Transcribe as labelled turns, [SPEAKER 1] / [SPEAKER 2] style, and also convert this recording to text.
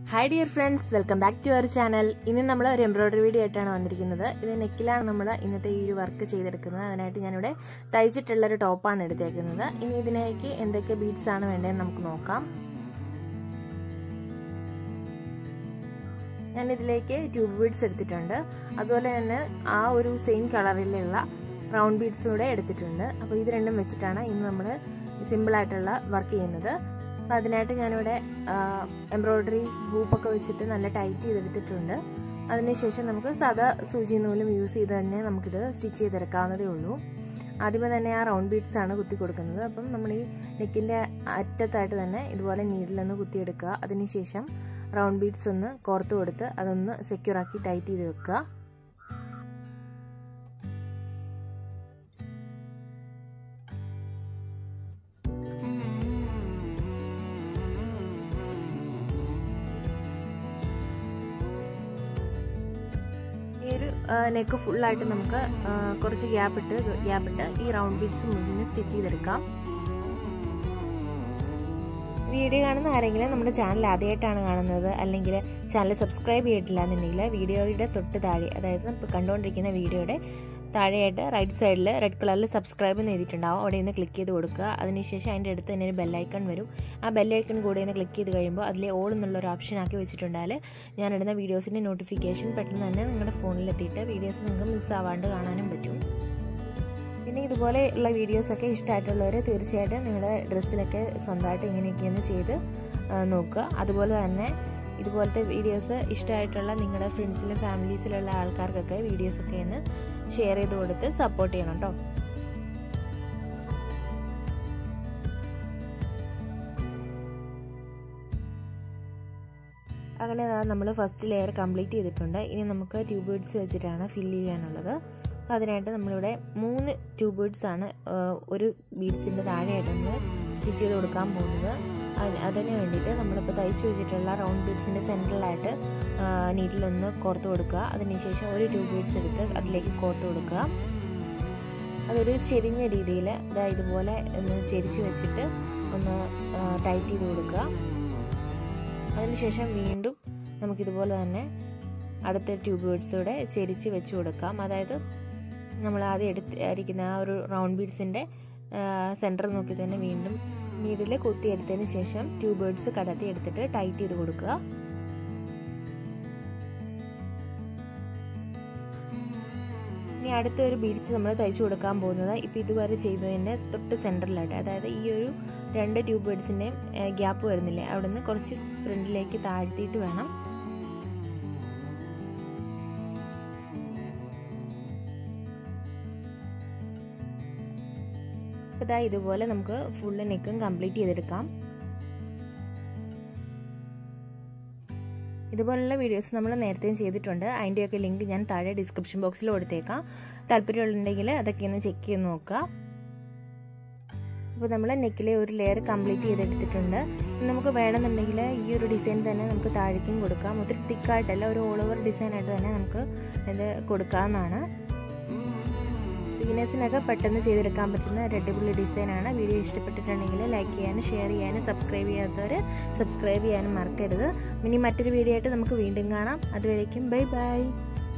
[SPEAKER 1] hi dear friends welcome back to our channel ഇന്ന് നമ്മൾ ഒരു എംബ്രോയ്ഡറി വീഡിയോ ആയിട്ടാണ് വന്നിരിക്കുന്നത് ഇത് നെക്കിലാണ് നമ്മൾ ഇന്നത്തെ ഈ ഒരു വർക്ക് ചെയ്തെടുക്കുന്നത് അതിനായിട്ട് ഞാനിവിടെ തയ്ച്ചിട്ടുള്ളൊരു ടോപ്പാണ് എടുത്തേക്കുന്നത് ഇനി ഇതിലേക്ക് എന്തൊക്കെ ബീഡ്സ് ആണ് വേണ്ടതെന്ന് നമുക്ക് നോക്കാം ഞാൻ ഇതിലേക്ക് ട്യൂബ് ബീഡ്സ് എടുത്തിട്ടുണ്ട് അതുപോലെ തന്നെ ആ ഒരു സെയിം കളറിലുള്ള റൗണ്ട് ബീഡ്സ് കൂടെ എടുത്തിട്ടുണ്ട് അപ്പോൾ ഇത് രണ്ടും വെച്ചിട്ടാണ് ഇന്ന് നമ്മൾ സിമ്പിളായിട്ടുള്ള വർക്ക് ചെയ്യുന്നത് അപ്പോൾ അതിനായിട്ട് ഞാനിവിടെ എംബ്രോയ്ഡറി ഹൂപ്പൊക്കെ വെച്ചിട്ട് നല്ല ടൈറ്റ് ചെയ്തെടുത്തിട്ടുണ്ട് അതിനുശേഷം നമുക്ക് സാധാ സൂചി നൂലും യൂസ് ചെയ്ത് തന്നെ നമുക്കിത് സ്റ്റിച്ച് ചെയ്തെടുക്കാവുന്നതേ ഉള്ളൂ ആദ്യമേ തന്നെ ആ റൗണ്ട് ബീഡ്സ് ആണ് കുത്തി കൊടുക്കുന്നത് അപ്പം നമ്മൾ ഈ നെക്കിൻ്റെ അറ്റത്തായിട്ട് തന്നെ ഇതുപോലെ നീഡിലൊന്ന് കുത്തിയെടുക്കുക അതിനുശേഷം റൗണ്ട് ബീഡ്സ് ഒന്ന് കോർത്ത് കൊടുത്ത് അതൊന്ന് സെക്യൂർ ആക്കി ടൈറ്റ് ചെയ്ത് വെക്കുക ഈ ഒരു നെക്ക് ഫുള്ളായിട്ട് നമുക്ക് കുറച്ച് ഗ്യാപ്പ് ഇട്ട് ഗ്യാപ്പ് ഇട്ട് ഈ റൗണ്ട് ബീഡ്സ് മുന്നിൽ സ്റ്റിച്ച് ചെയ്തെടുക്കാം വീഡിയോ കാണുന്ന ആരെങ്കിലും നമ്മുടെ ചാനൽ ആദ്യമായിട്ടാണ് കാണുന്നത് അല്ലെങ്കിൽ ചാനൽ സബ്സ്ക്രൈബ് ചെയ്തിട്ടില്ല എന്നുണ്ടെങ്കിൽ വീഡിയോയുടെ തൊട്ട് താഴെ അതായത് ഇപ്പോൾ കണ്ടുകൊണ്ടിരിക്കുന്ന വീഡിയോയുടെ താഴെയായിട്ട് റൈറ്റ് സൈഡിൽ റെഡ് കളറിൽ സബ്സ്ക്രൈബ് എന്ന് എഴുതിയിട്ടുണ്ടാവും അവിടെ നിന്ന് ക്ലിക്ക് ചെയ്ത് കൊടുക്കുക അതിനുശേഷം അതിൻ്റെ അടുത്ത് തന്നെ ഒരു ബെല്ലൈക്കൺ വരും ആ ബെല്ലൈക്കൺ കൂടെ ഒന്ന് ക്ലിക്ക് ചെയ്ത് കഴിയുമ്പോൾ അതിലെ ഓൾ എന്നുള്ള ഒരു ഓപ്ഷൻ ആക്കി വെച്ചിട്ടുണ്ടാൽ ഞാനിടുന്ന വീഡിയോസിൻ്റെ നോട്ടിഫിക്കേഷൻ പെട്ടെന്ന് തന്നെ നിങ്ങളുടെ ഫോണിലെത്തിയിട്ട് വീഡിയോസ് നിങ്ങൾക്ക് മിസ് ആവാണ്ട് കാണാനും പറ്റും പിന്നെ ഇതുപോലെ ഉള്ള വീഡിയോസൊക്കെ ഇഷ്ടമായിട്ടുള്ളവർ തീർച്ചയായിട്ടും നിങ്ങളുടെ ഡ്രസ്സിലൊക്കെ സ്വന്തമായിട്ട് ഇങ്ങനെയൊക്കെയൊന്ന് ചെയ്ത് നോക്കുക അതുപോലെ തന്നെ ഇതുപോലത്തെ വീഡിയോസ് ഇഷ്ടമായിട്ടുള്ള നിങ്ങളുടെ ഫ്രണ്ട്സിലും ഫാമിലീസിലുള്ള ആൾക്കാർക്കൊക്കെ വീഡിയോസൊക്കെ ഒന്ന് ഷെയർ ചെയ്ത് കൊടുത്ത് സപ്പോർട്ട് ചെയ്യണം കേട്ടോ അങ്ങനെ നമ്മൾ ഫസ്റ്റ് ലെയർ കംപ്ലീറ്റ് ചെയ്തിട്ടുണ്ട് ഇനി നമുക്ക് ട്യൂബ് ബീഡ്സ് വെച്ചിട്ടാണ് ഫില്ല് ചെയ്യാനുള്ളത് അപ്പോൾ അതിനായിട്ട് നമ്മളിവിടെ മൂന്ന് ട്യൂബ് ബീഡ്സ് ആണ് ഒരു ബീഡ്സിൻ്റെ താഴെയായിട്ട് നമ്മൾ സ്റ്റിച്ച് ചെയ്ത് കൊടുക്കാൻ പോകുന്നത് അതിന് വേണ്ടിയിട്ട് നമ്മളിപ്പോൾ തയ്ച്ചു വെച്ചിട്ടുള്ള റൗണ്ട് ബീഡ്സിൻ്റെ സെൻറ്ററിലായിട്ട് നീറ്റിലൊന്ന് കോർത്ത് കൊടുക്കുക അതിനുശേഷം ഒരു ട്യൂബ് ബീഡ്സ് എടുത്ത് അതിലേക്ക് കോർത്ത് കൊടുക്കുക അതൊരു ചെരിഞ്ഞ രീതിയിൽ ഇതാ ഇതുപോലെ ഒന്ന് ചെരിച്ച് വെച്ചിട്ട് ഒന്ന് ടൈറ്റ് ചെയ്ത് കൊടുക്കുക അതിനുശേഷം വീണ്ടും നമുക്കിതുപോലെ തന്നെ അടുത്ത ട്യൂബ് ബീഡ്സൂടെ ചെരിച്ച് വെച്ച് കൊടുക്കാം അതായത് നമ്മൾ ആദ്യം എടുത്തിരിക്കുന്ന ആ ഒരു റൗണ്ട് ബീഡ്സിൻ്റെ സെൻറ്റർ നോക്കി തന്നെ വീണ്ടും നീഡിൽ കുത്തിയെടുത്തതിന് ശേഷം ട്യൂബ് ബേർഡ്സ് കടത്തി എടുത്തിട്ട് ടൈറ്റ് ചെയ്ത് കൊടുക്കുക ഇനി അടുത്തൊരു ബീഡ്സ് നമ്മൾ തയ്ച്ചു കൊടുക്കാൻ പോകുന്നത് ഇപ്പോൾ ഇതുവരെ ചെയ്തതിൻ്റെ തൊട്ട് സെൻറ്ററിലായിട്ട് അതായത് ഈ ഒരു രണ്ട് ട്യൂബ് ബേർഡ്സിൻ്റെയും ഗ്യാപ്പ് വരുന്നില്ലേ അവിടെ നിന്ന് കുറച്ച് ഫ്രണ്ടിലേക്ക് താഴ്ത്തിയിട്ട് വേണം അപ്പോൾ ഇതാ ഇതുപോലെ നമുക്ക് ഫുള്ള് നെക്കും കംപ്ലീറ്റ് ചെയ്തെടുക്കാം ഇതുപോലുള്ള വീഡിയോസ് നമ്മൾ നേരത്തെയും ചെയ്തിട്ടുണ്ട് അതിൻ്റെയൊക്കെ ലിങ്ക് ഞാൻ താഴെ ഡിസ്ക്രിപ്ഷൻ ബോക്സിൽ കൊടുത്തേക്കാം താല്പര്യമുണ്ടെങ്കിൽ അതൊക്കെ ഒന്ന് ചെക്ക് ചെയ്ത് നോക്കുക അപ്പോൾ നമ്മൾ നെക്കിലെ ഒരു ലെയർ കംപ്ലീറ്റ് ചെയ്തെടുത്തിട്ടുണ്ട് നമുക്ക് വേണമെന്നുണ്ടെങ്കിൽ ഈ ഒരു ഡിസൈൻ തന്നെ നമുക്ക് താഴേക്കും കൊടുക്കാം ഒത്തിരി തിക്കായിട്ടല്ല ഒരു ഓൾ ഓവർ ഡിസൈനായിട്ട് തന്നെ നമുക്ക് ഇത് കൊടുക്കാവുന്നതാണ് ബിഗിനേഴ്സിനൊക്കെ പെട്ടെന്ന് ചെയ്തെടുക്കാൻ പറ്റുന്ന ഒരു അടിപൊളി ഡിസൈനാണ് വീഡിയോ ഇഷ്ടപ്പെട്ടിട്ടുണ്ടെങ്കിൽ ലൈക്ക് ചെയ്യാനും ഷെയർ ചെയ്യാനും സബ്സ്ക്രൈബ് ചെയ്യാത്തവർ സബ്സ്ക്രൈബ് ചെയ്യാനും മറക്കരുത് ഇനി മറ്റൊരു വീഡിയോ ആയിട്ട് നമുക്ക് വീണ്ടും കാണാം അതുവരേക്കും ബൈ ബൈ